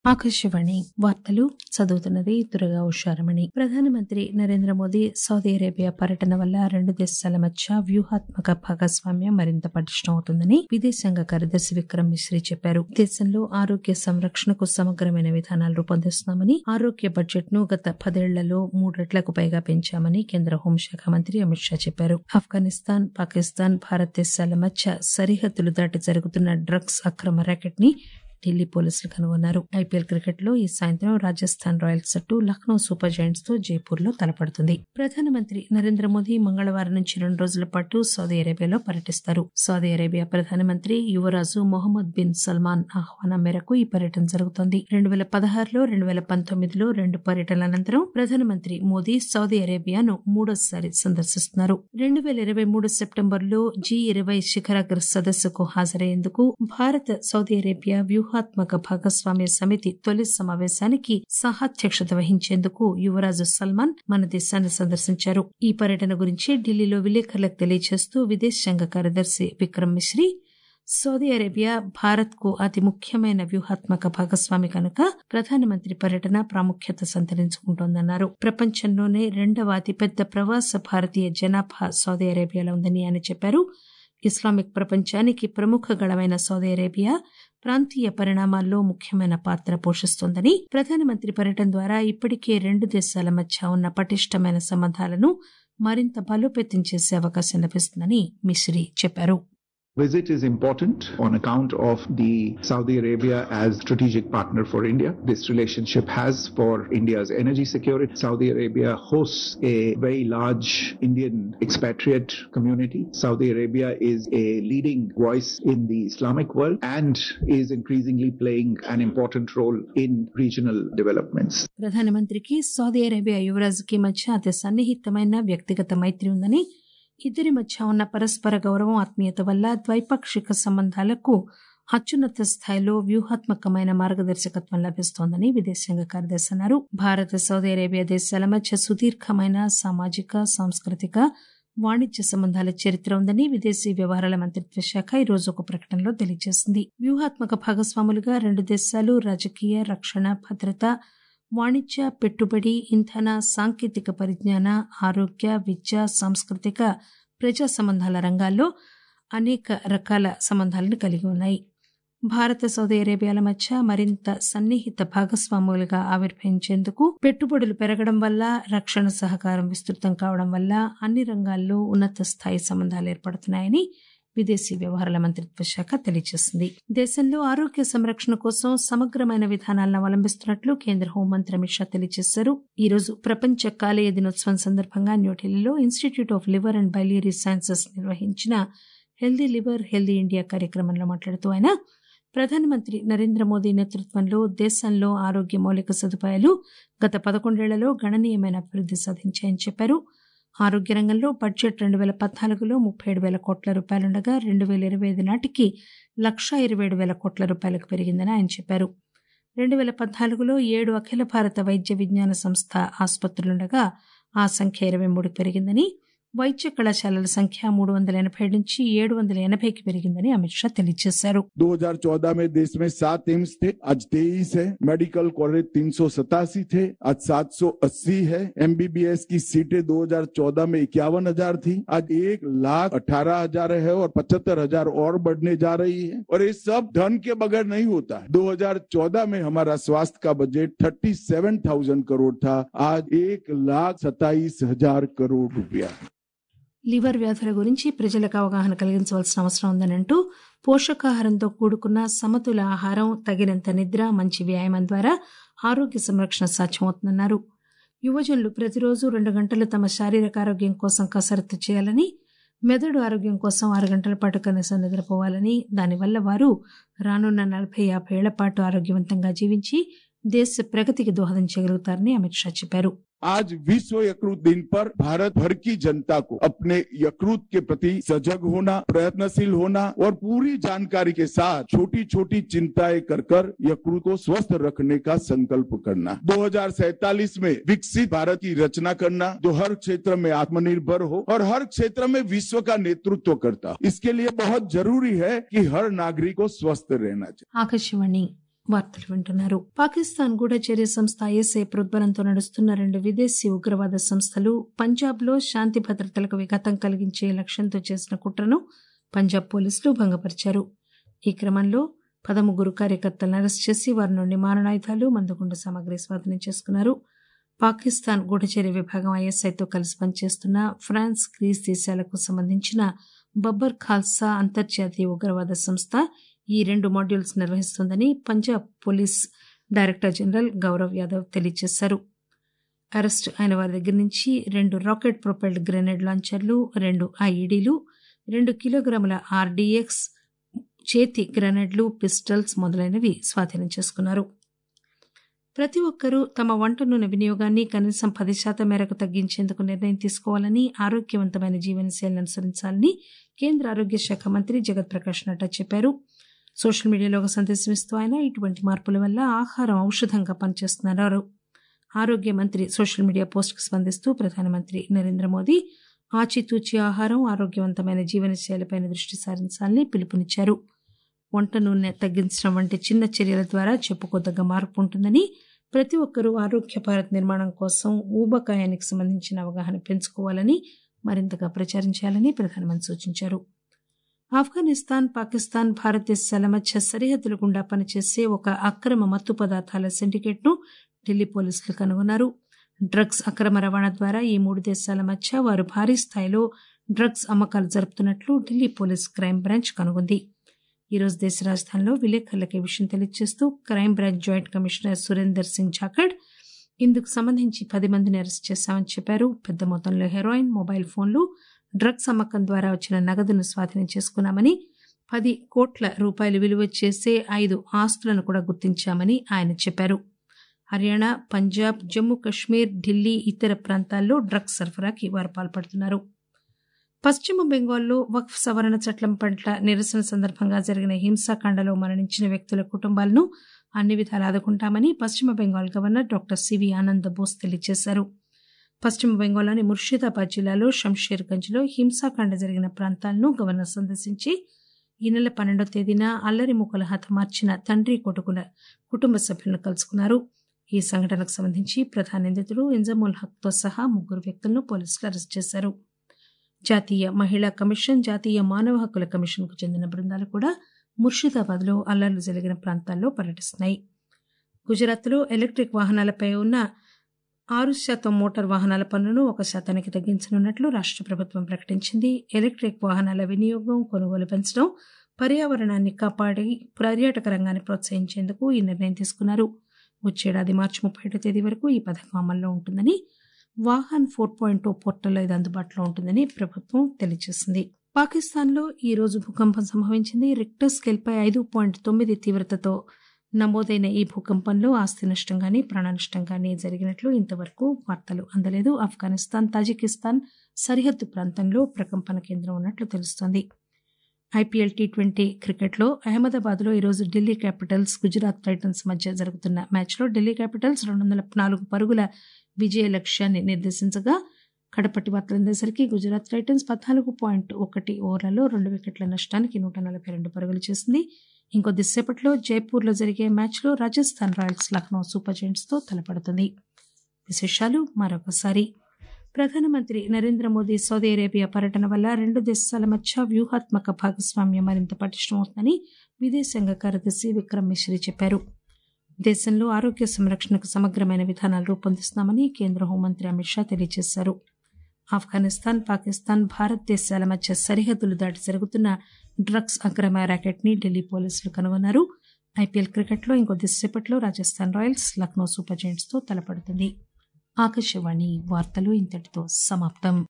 ఆకాశవాణి వార్తలు చదువుతున్నది దుర్గా ఉషారమణి ప్రధానమంత్రి నరేంద్ర మోదీ సౌదీ అరేబియా పర్యటన వల్ల రెండు దేశాల మధ్య వ్యూహాత్మక భాగస్వామ్యం మరింత పటిష్టమవుతుందని విదేశాంగ కార్యదర్శి విక్రమ్ మిశ్రీ చెప్పారు దేశంలో ఆరోగ్య సంరక్షణకు సమగ్రమైన విధానాలు రూపొందిస్తున్నామని ఆరోగ్య బడ్జెట్ ను గత పదేళ్లలో మూడ్రెట్లకు పైగా పెంచామని కేంద్ర హోంశాఖ మంత్రి అమిత్ షా చెప్పారు ఆఫ్ఘనిస్తాన్ పాకిస్తాన్ భారత్ దేశాల మధ్య సరిహద్దులు దాటి జరుగుతున్న డ్రగ్స్ అక్రమ ర్యాకెట్ ని ఢిల్లీ పోలీసులు కనుగొన్నారు ఐపీఎల్ క్రికెట్ లో ఈ సాయంత్రం రాజస్థాన్ రాయల్స్ జట్టు లక్నో సూపర్ జైంట్స్ తో జైపూర్ లో తలపడుతుంది ప్రధానమంత్రి నరేంద్ర మోదీ మంగళవారం నుంచి రెండు రోజుల పాటు సౌదీ అరేబియాలో పర్యటిస్తారు సౌదీ అరేబియా ప్రధానమంత్రి యువరాజు మొహమ్మద్ బిన్ సల్మాన్ ఆహ్వానం మేరకు ఈ పర్యటన జరుగుతోంది రెండు వేల పదహారులో రెండు వేల పంతొమ్మిదిలో రెండు పర్యటనల అనంతరం ప్రధానమంత్రి మోదీ సౌదీ అరేబియాను మూడోసారి సందర్శిస్తున్నారు రెండు వేల ఇరవై మూడు సెప్టెంబర్లో జీ ఇరవై శిఖరాగ్ర సదస్సుకు హాజరయ్యేందుకు భారత్ సౌదీ అరేబియా వ్యూహాత్మక భాగస్వామ్య సమితి తొలి సమావేశానికి సహాధ్యక్షత వహించేందుకు యువరాజు సల్మాన్ మన దేశాన్ని సందర్శించారు ఈ పర్యటన గురించి ఢిల్లీలో విలేకరులకు తెలియజేస్తూ విదేశాంగ కార్యదర్శి విక్రమ్ మిశ్రీ సౌదీ అరేబియా భారత్ కు అతి ముఖ్యమైన వ్యూహాత్మక భాగస్వామి కనుక ప్రధానమంత్రి పర్యటన ప్రాముఖ్యత సంతరించుకుంటోందన్నారు ప్రపంచంలోనే రెండవ అతిపెద్ద ప్రవాస భారతీయ జనాభా సౌదీ అరేబియాలో ఉందని ఆయన చెప్పారు ఇస్లామిక్ ప్రపంచానికి ప్రముఖ గళమైన సౌదీ అరేబియా ప్రాంతీయ పరిణామాల్లో ముఖ్యమైన పాత్ర పోషిస్తోందని ప్రధానమంత్రి పర్యటన ద్వారా ఇప్పటికే రెండు దేశాల మధ్య ఉన్న పటిష్టమైన సంబంధాలను మరింత బలోపేతం చేసే అవకాశం లభిస్తుందని మిశ్రీ చెప్పారు Visit is important on account of the Saudi Arabia as strategic partner for India. This relationship has for India's energy security. Saudi Arabia hosts a very large Indian expatriate community. Saudi Arabia is a leading voice in the Islamic world and is increasingly playing an important role in regional developments. ప్రధానమంత్రికి Saudi Arabia యువరాజుకి మధ్య అతి సన్నిహితమైన వ్యక్తిగత మైత్రి ఉందని ఇద్దరి మధ్య ఉన్న పరస్పర గౌరవం ఆత్మీయత వల్ల ద్వైపాక్షిక సంబంధాలకు అత్యున్నత స్థాయిలో వ్యూహాత్మకమైన మార్గదర్శకత్వం లభిస్తోందని విదేశాంగ కార్యదర్శి అన్నారు భారత్ సౌదీ అరేబియా దేశాల మధ్య సుదీర్ఘమైన సామాజిక సాంస్కృతిక వాణిజ్య సంబంధాల చరిత్ర ఉందని విదేశీ వ్యవహారాల మంత్రిత్వ శాఖ ఈ రోజు ఒక ప్రకటనలో తెలియజేసింది వ్యూహాత్మక భాగస్వాములుగా రెండు దేశాలు రాజకీయ రక్షణ భద్రత వాణిజ్య పెట్టుబడి ఇంధన సాంకేతిక పరిజ్ఞాన ఆరోగ్య విద్య సాంస్కృతిక ప్రజా సంబంధాల రంగాల్లో అనేక రకాల సంబంధాలను కలిగి ఉన్నాయి భారత సౌదీ అరేబియాల మధ్య మరింత సన్నిహిత భాగస్వాములుగా ఆవిర్భవించేందుకు పెట్టుబడులు పెరగడం వల్ల రక్షణ సహకారం విస్తృతం కావడం వల్ల అన్ని రంగాల్లో ఉన్నత స్థాయి సంబంధాలు ఏర్పడుతున్నాయని విదేశీ వ్యవహారాల మంత్రిత్వ శాఖ తెలియజేసింది దేశంలో ఆరోగ్య సంరక్షణ కోసం సమగ్రమైన విధానాలను అవలంబిస్తున్నట్లు కేంద్ర హోంమంత్రి అమిత్ షా తెలియజేశారు ఈ రోజు ప్రపంచ కాలేయ దినోత్సవం సందర్భంగా న్యూఢిల్లీలో institute of liver and biliary sciences నిర్వహించిన హెల్దీ లివర్ హెల్దీ ఇండియా కార్యక్రమంలో మాట్లాడుతూ ఆయన ప్రధానమంత్రి నరేంద్ర మోదీ నేతృత్వంలో దేశంలో ఆరోగ్య మౌలిక సదుపాయాలు గత పదకొండేళ్లలో గణనీయమైన అభివృద్ది సాధించాయని చెప్పారు ఆరోగ్య రంగంలో బడ్జెట్ రెండు వేల పద్నాలుగులో ముప్పై ఏడు వేల కోట్ల రూపాయలుండగా రెండు వేల ఇరవై ఐదు నాటికి లక్షా ఇరవై ఏడు వేల కోట్ల రూపాయలకు పెరిగిందని ఆయన చెప్పారు రెండు వేల పద్నాలుగులో ఏడు అఖిల భారత వైద్య విజ్ఞాన సంస్థ ఆసుపత్రులుండగా ఆ సంఖ్య ఇరవై మూడుకు పెరిగిందని వైద్య కళాశాలల సంఖ్య మూడు వందల ఎనభై నుంచి ఏడు వందల ఎనభైకి పెరిగిందని అమిత్ షా తెలియజేశారు 2014 में देश में सात एम्स थे आज तेईस है मेडिकल कॉलेज तीन थे आज 780 है एमबीबीएस की सीटें 2014 में इक्यावन हजार थी आज एक लाख अठारह हजार है और पचहत्तर हजार और बढ़ने जा रही है और ये सब धन के बगैर नहीं होता है 2014 में हमारा स्वास्थ्य का budget thirty seven thousand crore था आज एक लाख सत्ताईस हजार करोड़ रुपया है లివర్ వ్యాధుల గురించి ప్రజలకు అవగాహన కలిగించవలసిన అవసరం ఉందని అంటూ పోషకాహారంతో కూడుకున్న సమతుల ఆహారం తగినంత నిద్ర మంచి వ్యాయామం ద్వారా ఆరోగ్య సంరక్షణ సాధ్యమవుతుందన్నారు యువజనులు ప్రతిరోజు రెండు గంటలు తమ శారీరక ఆరోగ్యం కోసం కసరత్తు చేయాలని మెదడు ఆరోగ్యం కోసం ఆరు గంటల పాటు కనీసం నిద్రపోవాలని దానివల్ల వారు రానున్న నలభై యాభై ఏళ్ల పాటు ఆరోగ్యవంతంగా జీవించి దేశ ప్రగతికి దోహదం చేయగలుగుతారని అమిత్ షా చెప్పారు आज विश्व यकृत दिन पर भारत भर की जनता को अपने यकृत के प्रति सजग होना प्रयत्नशील होना और पूरी जानकारी के साथ छोटी छोटी चिंताएं कर कर यकृत को स्वस्थ रखने का संकल्प करना 2047 में विकसित भारत की रचना करना जो हर क्षेत्र में आत्मनिर्भर हो और हर क्षेत्र में विश्व का नेतृत्व करता हो इसके लिए बहुत जरूरी है कि हर नागरिक को स्वस्थ रहना चाहिए ఆకాశవాణి వార్తలు వింటున్నారు పాకిస్తాన్ గూఢచర్య సంస్థ ఐఎస్ఐ ప్రోద్బలంతో నడుస్తున్న రెండు విదేశీ ఉగ్రవాద సంస్థలు పంజాబ్లో శాంతి భద్రతలకు విఘాతం కలిగించే లక్ష్యంతో చేసిన కుట్రను పంజాబ్ పోలీసులు భంగపరిచారు ఈ క్రమంలో పదముగ్గురు కార్యకర్తలను అరెస్ట్ చేసి వారి నుండి మారణాయుధాలు మందుగుండు సామగ్రి స్వాధీనం చేసుకున్నారు పాకిస్తాన్ గూఢచర్య విభాగం ఐఎస్ఐతో కలిసి పనిచేస్తున్న ఫ్రాన్స్ గ్రీస్ దేశాలకు సంబంధించిన బబ్బర్ ఖాల్సా అంతర్జాతీయ ఉగ్రవాద సంస్థ ఈ రెండు మాడ్యూల్స్ నిర్వహిస్తోందని Punjab police director general Gaurav Yadav తెలియజేశారు అరెస్ట్ అయిన వారి దగ్గర నుంచి రెండు రాకెట్ ప్రొపెల్డ్ గ్రెనేడ్ లాంచర్లు రెండు ఐఈడీలు రెండు కిలోగ్రాముల ఆర్డీఎక్స్ చేతి గ్రెనేడ్లు పిస్టల్స్ మొదలైనవి స్వాధీనం చేసుకున్నారు ప్రతి ఒక్కరూ తమ వంట నూనె వినియోగాన్ని కనీసం పది శాతం మేరకు తగ్గించేందుకు నిర్ణయం తీసుకోవాలని ఆరోగ్యవంతమైన జీవనశైలిని అనుసరించాలని కేంద్ర ఆరోగ్య శాఖ మంత్రి జగత్ ప్రకాష్ నడ్డా చెప్పారు సోషల్ మీడియాలో ఒక సందేశం ఇస్తూ ఆయన ఇటువంటి మార్పుల వల్ల ఆహారం ఔషధంగా పనిచేస్తున్నారు ఆరోగ్య మంత్రి సోషల్ మీడియా పోస్టుకు స్పందిస్తూ ప్రధానమంత్రి నరేంద్ర మోదీ ఆచితూచి ఆహారం ఆరోగ్యవంతమైన జీవనశైలిపై దృష్టి సారించాలని పిలుపునిచ్చారు వంట నూనె తగ్గించడం వంటి చిన్న చర్యల ద్వారా చెప్పుకోదగ్గ మార్పు ఉంటుందని ప్రతి ఒక్కరూ ఆరోగ్య భారత్ నిర్మాణం కోసం ఊబకాయానికి సంబంధించిన అవగాహన పెంచుకోవాలని మరింతగా ప్రచారం చేయాలని ప్రధానమంత్రి సూచించారు ఆఫ్ఘనిస్తాన్ పాకిస్తాన్ భారతదేశాల మధ్య సరిహద్దుల గుండా పనిచేసే ఒక అక్రమ మత్తు పదార్థాల సిండికేట్ ను ఢిల్లీ పోలీసులు కనుగొన్నారు డ్రగ్స్ అక్రమ రవాణా ద్వారా ఈ మూడు దేశాల మధ్య వారు భారీ స్థాయిలో డ్రగ్స్ అమ్మకాలు జరుపుతున్నట్లు ఢిల్లీ పోలీస్ క్రైమ్ బ్రాంచ్ కనుగొంది ఈ రోజు దేశ రాజధానిలో విలేకరులకు ఈ విషయం తెలియజేస్తూ crime branch joint commissioner Surender Singh Jakhar ఇందుకు సంబంధించి పది మందిని అరెస్ట్ చేశామని చెప్పారు పెద్ద మొత్తంలో హెరాయిన్ మొబైల్ ఫోన్లు డ్రగ్స్ అమ్మకం ద్వారా వచ్చిన నగదును స్వాధీనం చేసుకున్నామని పది కోట్ల రూపాయలు విలువ చేసే ఐదు ఆస్తులను కూడా గుర్తించామని ఆయన చెప్పారు హర్యానా పంజాబ్ జమ్మూ కశ్మీర్ ఢిల్లీ ఇతర ప్రాంతాల్లో డ్రగ్స్ సరఫరాకి వారు పాల్పడుతున్నారు పశ్చిమ బెంగాల్లో వక్ఫ్ సవరణ చట్టం పట్ల నిరసన సందర్భంగా జరిగిన హింసాకాండలో మరణించిన వ్యక్తుల కుటుంబాలను అన్ని విధాలు ఆదుకుంటామని పశ్చిమ Bengal governor doctor CV Ananda Bose తెలియజేశారు పశ్చిమ బెంగాల్లోని ముర్షిదాబాద్ జిల్లాలో షంషేర్గంజ్లో హింసాకాండ జరిగిన ప్రాంతాలను గవర్నర్ సందర్శించి ఈ నెల పన్నెండో తేదీన అల్లరి మూకల హతమార్చిన తండ్రి కొడుకుల కుటుంబ సభ్యులను కలుసుకున్నారు ఈ సంఘటనకు సంబంధించి ప్రధాన నిందితుడు ఇంజముల్ హక్తో సహా ముగ్గురు వ్యక్తులను పోలీసులు అరెస్ట్ చేశారు జాతీయ మహిళా కమిషన్ జాతీయ మానవ హక్కుల కమిషన్ కు చెందిన బృందాలు కూడా ముర్షిదాబాద్ లో అల్లర్లు జరిగిన ప్రాంతాల్లో పర్యటిస్తున్నాయి గుజరాత్ లో ఎలక్ట్రిక్ వాహనాలపై ఉన్న ఆరు శాతం మోటార్ వాహనాల పన్నును ఒక శాతానికి తగ్గించనున్నట్లు రాష్ట్ర ప్రభుత్వం ప్రకటించింది ఎలక్ట్రిక్ వాహనాల వినియోగం కొనుగోలు పెంచడం పర్యావరణాన్ని కాపాడి పర్యాటక రంగాన్ని ప్రోత్సహించేందుకు ఈ నిర్ణయం తీసుకున్నారు వచ్చేడాది మార్చి ముప్పై ఏడో తేదీ వరకు ఈ పథకం అమల్లో ఉంటుందని వాహన్ ఫోర్ పాయింట్ టూ పోర్టల్లో ఇది అందుబాటులో ఉంటుందని ప్రభుత్వం తెలియజేసింది పాకిస్తాన్లో ఈ రోజు భూకంపం సంభవించింది రిక్టర్ స్కేల్పై ఐదు పాయింట్ తొమ్మిది తీవ్రతతో నమోదైన ఈ భూకంపంలో ఆస్తి నష్టం కానీ ప్రాణ నష్టం కానీ జరిగినట్లు ఇంతవరకు వార్తలు అందలేదు ఆఫ్ఘనిస్తాన్ తాజికిస్తాన్ సరిహద్దు ప్రాంతంలో ప్రకంపన కేంద్రం ఉన్నట్లు తెలుస్తోంది ఐపీఎల్ టీ ట్వంటీ క్రికెట్లో అహ్మదాబాద్లో ఈరోజు ఢిల్లీ క్యాపిటల్స్ గుజరాత్ టైటన్స్ మధ్య జరుగుతున్న మ్యాచ్లో ఢిల్లీ క్యాపిటల్స్ రెండు వందల నాలుగు పరుగుల విజయ లక్ష్యాన్ని నిర్దేశించగా కడపటి వార్తలందేసరికి గుజరాత్ టైటన్స్ పద్నాలుగు పాయింట్ ఒకటి ఓవర్లలో రెండు వికెట్ల నష్టానికి నూట నలభై రెండు పరుగులు చేసింది ఇంకొద్దిసేపట్లో జైపూర్లో జరిగే మ్యాచ్లో రాజస్థాన్ రాయల్స్ లక్నో సూపర్ జెయింట్స్తో తలపడుతుంది విశేషాలు మరొకసారి ప్రధానమంత్రి నరేంద్ర మోదీ సౌదీ అరేబియా పర్యటన వల్ల రెండు దేశాల మధ్య వ్యూహాత్మక భాగస్వామ్యం మరింత పటిష్టమవుతుందని విదేశాంగ కార్యదర్శి విక్రమ్ మిశ్రీ చెప్పారు దేశంలో ఆరోగ్య సంరక్షణకు సమగ్రమైన విధానాలు రూపొందిస్తున్నామని కేంద్ర హోంమంత్రి అమిత్ షా తెలియజేశారు ఆఫ్ఘనిస్తాన్ పాకిస్తాన్ భారత్ దేశాల మధ్య సరిహద్దులు దాటి జరుగుతున్న డ్రగ్స్ అక్రమ ర్యాకెట్ ని ఢిల్లీ పోలీసులు కనుగొన్నారు ఐపీఎల్ క్రికెట్లో ఇంకొద్దిసేపట్లో Rajasthan Royals Lucknow super giants తో తలపడుతుంది ఆకాశవాణి వార్తలు ఇంతటితో సమాప్తం